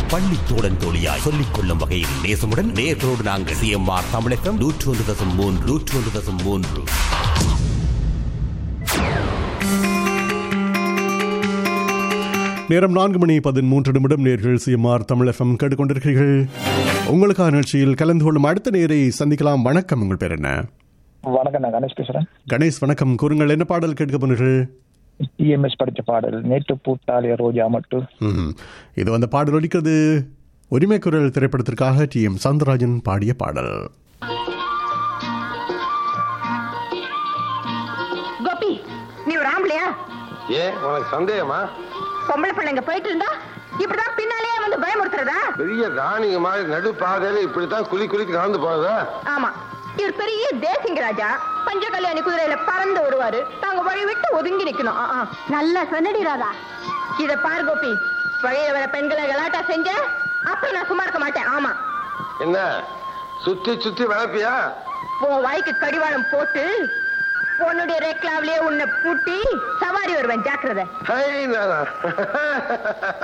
பள்ளி தோழன் தோழியாய் சொல்லிக் கொள்ளும் வகையில் நேசமுடன் நேர்களோடு நாங்கள் சிஎம்ஆர் தமிழகம் நூற்று ஒன்று தசம் மூன்று நூற்று ஒன்று தசம் மூன்று நேரம் நான்கு மணி பதிமூன்று நிமிடம் நேர்கள் சிஎம்ஆர் தமிழ் எஃப்எம் கேட்டுக்கொண்டிருக்கிறீர்கள் உங்களுக்கான நிகழ்ச்சியில் கலந்து கொள்ளும் அடுத்த நேரை சந்திக்கலாம் வணக்கம் உங்கள் பேர் என்ன வணக்கம் நான் கணேஷ் பேசுறேன் கணேஷ் வணக்கம் கூறுங்கள் என்ன பாடல் கேட்க போனீர்கள் டிஎம்எஸ் படிச்ச பாடல் நேற்று பூத்தாலிய ரோஜா மட்டு ம்ஹும். இது அந்த பாடல் ஒலிக்கிறது உரிமை குரல் திரைப்படத்திற்காக டி எம் சவுந்தரராஜன் பாடிய பாடல் கோபி நீ ஒரு ஆம்பளையா ஏன் உனக்கு சந்தேகமா பொம்பளை பிள்ளைங்க போயிட்டு இருந்தா இப்படிதான் பின்னாலேயே வந்து பயமுறுத்துறதா பெரிய ராணிங்க மாதிரி நடு பாதையில இப்படித்தான் குழி குளிக்கு நடந்து போறதா ஆமா இவர் பெரிய தேசிங்க ராஜா பஞ்ச கல்யாணி குதிரையில பறந்து வருவாரு நாங்க வழி விட்டு ஒதுங்கி நிக்கணும் ஆ, ஆ. நல்லா சொன்னடி ராதா இத பாரு கோபி வழியில வர பெண்களை கலாட்டா செஞ்ச அப்புறம் நான் சும்மா இருக்க மாட்டேன் ஆமா என்ன சுத்தி சுத்தி வளர்ப்பியா உன் வாய்க்கு கடிவாளம் போட்டு உன்னுடைய ரேக்லாவிலேயே உன்னை பூட்டி சவாரி வருவேன் ஜாக்கிரதை ஹை, நானா?